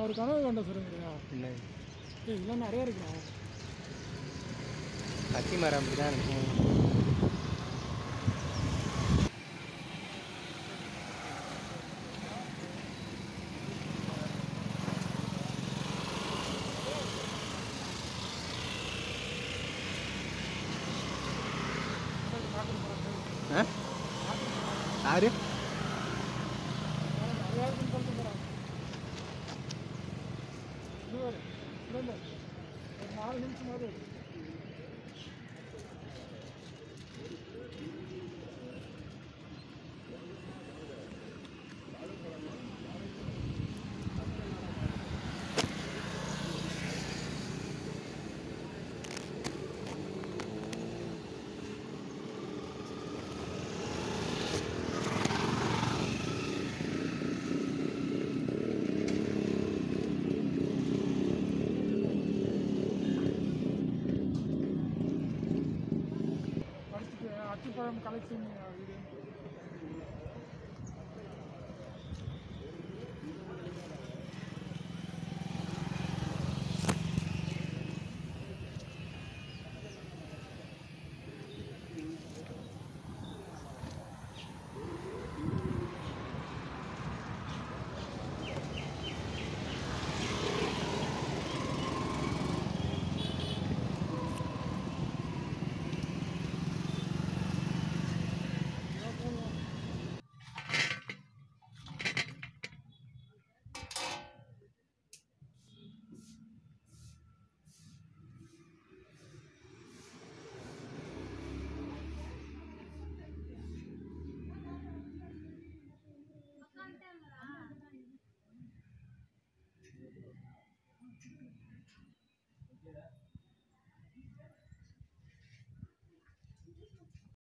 நான் ஒரு கனவு கண்ட சொல்லுங்கய்யா என்ன ஏய் இதெல்லாம் நிறையா இருக்குண்ணா அத்தி மரம் அப்படி தான் இருக்கும் ஆ யாரு நிறையா இருக்குன்னு சொல்லிட்டு போகிறாங்க இது வேறு இல்லை இல்லை ஒரு நாலு நிமிஷம் மாதிரி இருக்கு